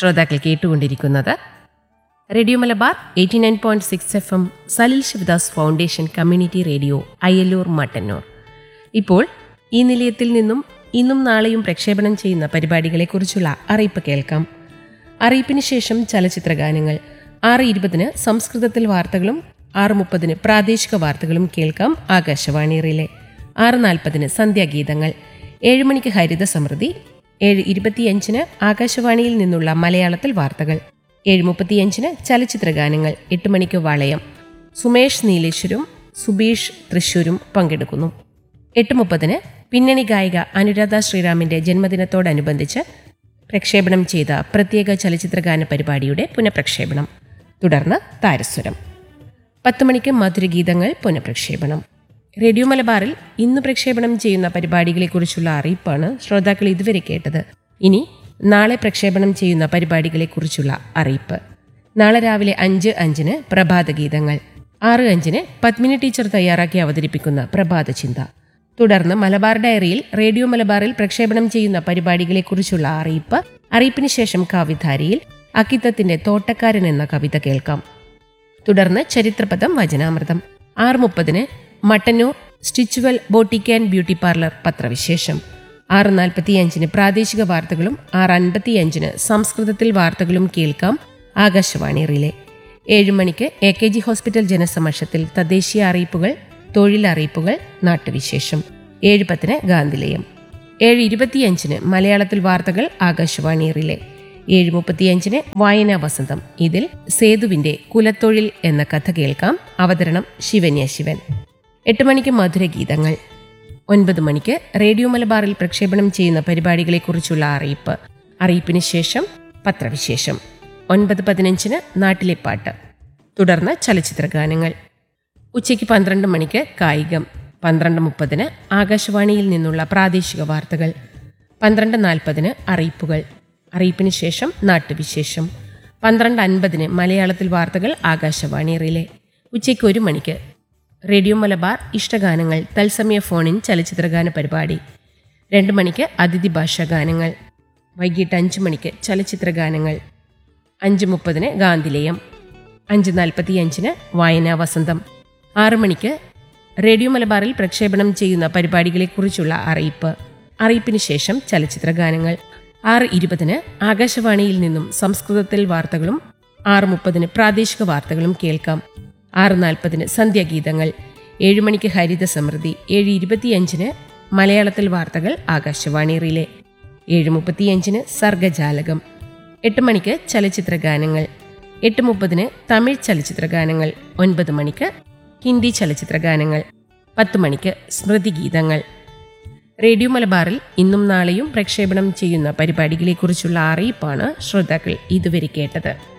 ശ്രോതാക്കൾ കേട്ടുകൊണ്ടിരിക്കുന്നത് radio Malabar eighty nine point six F M Salil Sivadas foundation community radio Ayyallur Mattannur ഇപ്പോൾ ഈ നിലയത്തിൽ നിന്നും ഇന്നും നാളെയും പ്രക്ഷേപണം ചെയ്യുന്ന പരിപാടികളെക്കുറിച്ചുള്ള അറിയിപ്പ് കേൾക്കാം അറിയിപ്പിന് ശേഷം ചലച്ചിത്ര ഗാനങ്ങൾ ആറ് ഇരുപതിന് സംസ്കൃതത്തിൽ വാർത്തകളും ആറ് മുപ്പതിന് പ്രാദേശിക വാർത്തകളും കേൾക്കാം ആകാശവാണി റിലേ ആറ് നാൽപ്പതിന് സന്ധ്യാഗീതങ്ങൾ ഏഴ് മണിക്ക് ഹരിത സമൃദ്ധി ഏഴ് ഇരുപത്തിയഞ്ചിന് ആകാശവാണിയിൽ നിന്നുള്ള മലയാളത്തിൽ വാർത്തകൾ ഏഴ് മുപ്പത്തിയഞ്ചിന് ചലച്ചിത്ര ഗാനങ്ങൾ എട്ട് മണിക്ക് വളയം സുമേഷ് നീലേശ്വരും സുബീഷ് തൃശൂരും പങ്കെടുക്കുന്നു എട്ട് മുപ്പതിന് പിന്നണി ഗായിക അനുരാധ ശ്രീറാമിന്റെ ജന്മദിനത്തോടനുബന്ധിച്ച് പ്രക്ഷേപണം ചെയ്ത പ്രത്യേക ചലച്ചിത്രഗാന പരിപാടിയുടെ പുനഃപ്രക്ഷേപണം തുടർന്ന് താരസ്വരം പത്ത് മണിക്ക് മധുരഗീതങ്ങൾ പുനഃപ്രക്ഷേപണം റേഡിയോ മലബാറിൽ ഇന്ന് പ്രക്ഷേപണം ചെയ്യുന്ന പരിപാടികളെക്കുറിച്ചുള്ള അറിയിപ്പാണ് ശ്രോതാക്കൾ ഇതുവരെ കേട്ടത് ഇനി നാളെ പ്രക്ഷേപണം ചെയ്യുന്ന പരിപാടികളെക്കുറിച്ചുള്ള അറിയിപ്പ് നാളെ രാവിലെ അഞ്ച് അഞ്ചിന് പ്രഭാതഗീതങ്ങൾ ആറ് അഞ്ചിന് പത്മിനി ടീച്ചർ തയ്യാറാക്കി അവതരിപ്പിക്കുന്ന പ്രഭാത ചിന്ത തുടർന്ന് മലബാർ ഡയറിയിൽ റേഡിയോ മലബാറിൽ പ്രക്ഷേപണം ചെയ്യുന്ന പരിപാടികളെക്കുറിച്ചുള്ള അറിയിപ്പ് അറിയിപ്പിന് ശേഷം കാവ്യധാരയിൽ അക്കിത്തത്തിന്റെ തോട്ടക്കാരൻ എന്ന കവിത കേൾക്കാം തുടർന്ന് ചരിത്രപദം വചനാമൃതം ആറ് മുപ്പതിന് Mattannur Stitchual boutique and beauty parlour പത്രവിശേഷം ആറ് നാൽപ്പത്തിയഞ്ചിന് പ്രാദേശിക വാർത്തകളും ആറ് അൻപത്തിയഞ്ചിന് സംസ്കൃതത്തിൽ വാർത്തകളും കേൾക്കാം ആകാശവാണി റിലേ ഏഴ് മണിക്ക് എ കെ ജി ഹോസ്പിറ്റൽ ജനസമക്ഷത്തിൽ തദ്ദേശീയ അറിയിപ്പുകൾ തൊഴിലറിയിപ്പുകൾ നാട്ടുവിശേഷം ഏഴ് പത്തിന് ഗാന്ധിലയം ഏഴ് ഇരുപത്തിയഞ്ചിന് മലയാളത്തിൽ വാർത്തകൾ ആകാശവാണി റിലേ ഏഴ് മുപ്പത്തിയഞ്ചിന് വായനാ വസന്തം ഇതിൽ സേതുവിന്റെ കുലത്തൊഴിൽ എന്ന കഥ കേൾക്കാം അവതരണം ശിവന്യ ശിവൻ എട്ട് മണിക്ക് മധുരഗീതങ്ങൾ ഒൻപത് മണിക്ക് റേഡിയോ മലബാറിൽ പ്രക്ഷേപണം ചെയ്യുന്ന പരിപാടികളെക്കുറിച്ചുള്ള അറിയിപ്പ് അറിയിപ്പിന് ശേഷം പത്രവിശേഷം ഒൻപത് പതിനഞ്ചിന് നാട്ടിലെ പാട്ട് തുടർന്ന് ചലച്ചിത്ര ഗാനങ്ങൾ ഉച്ചയ്ക്ക് പന്ത്രണ്ട് മണിക്ക് കായികം പന്ത്രണ്ട് മുപ്പതിന് ആകാശവാണിയിൽ നിന്നുള്ള പ്രാദേശിക വാർത്തകൾ പന്ത്രണ്ട് നാൽപ്പതിന് അറിയിപ്പുകൾ അറിയിപ്പിന് ശേഷം നാട്ടുവിശേഷം പന്ത്രണ്ട് അൻപതിന് മലയാളത്തിൽ വാർത്തകൾ ആകാശവാണി റിലേ ഉച്ചയ്ക്ക് ഒരു മണിക്ക് റേഡിയോ മലബാർ ഇഷ്ടഗാനങ്ങൾ തത്സമയ ഫോണിൻ ചലച്ചിത്രഗാന പരിപാടി രണ്ട് മണിക്ക് അതിഥി ഭാഷാ ഗാനങ്ങൾ വൈകിട്ട് അഞ്ച് മണിക്ക് ചലച്ചിത്ര ഗാനങ്ങൾ അഞ്ച് മുപ്പതിന് ഗാന്ധിലയം അഞ്ച് നാൽപ്പത്തിയഞ്ചിന് വായനാ വസന്തം ആറ് മണിക്ക് റേഡിയോ മലബാറിൽ പ്രക്ഷേപണം ചെയ്യുന്ന പരിപാടികളെക്കുറിച്ചുള്ള അറിയിപ്പ് അറിയിപ്പിന് ശേഷം ചലച്ചിത്ര ഗാനങ്ങൾ ആറ് ഇരുപതിന് ആകാശവാണിയിൽ നിന്നും സംസ്കൃതത്തിൽ വാർത്തകളും ആറ് മുപ്പതിന് പ്രാദേശിക വാർത്തകളും കേൾക്കാം ആറ് നാൽപ്പതിന് സന്ധ്യാഗീതങ്ങൾ ഏഴ് മണിക്ക് ഹരിത സമൃദ്ധി ഏഴ് ഇരുപത്തിയഞ്ചിന് മലയാളത്തിൽ വാർത്തകൾ ആകാശവാണി റിലേ ഏഴ് മുപ്പത്തിയഞ്ചിന് സർഗജാലകം എട്ട് മണിക്ക് ചലച്ചിത്ര ഗാനങ്ങൾ എട്ട് മുപ്പതിന് തമിഴ് ചലച്ചിത്ര ഗാനങ്ങൾ ഒൻപത് മണിക്ക് ഹിന്ദി ചലച്ചിത്ര ഗാനങ്ങൾ പത്ത് മണിക്ക് സ്മൃതിഗീതങ്ങൾ റേഡിയോ മലബാറിൽ ഇന്നും നാളെയും പ്രക്ഷേപണം ചെയ്യുന്ന പരിപാടികളെക്കുറിച്ചുള്ള അറിയിപ്പാണ് ശ്രോതാക്കൾ ഇതുവരെ കേട്ടത്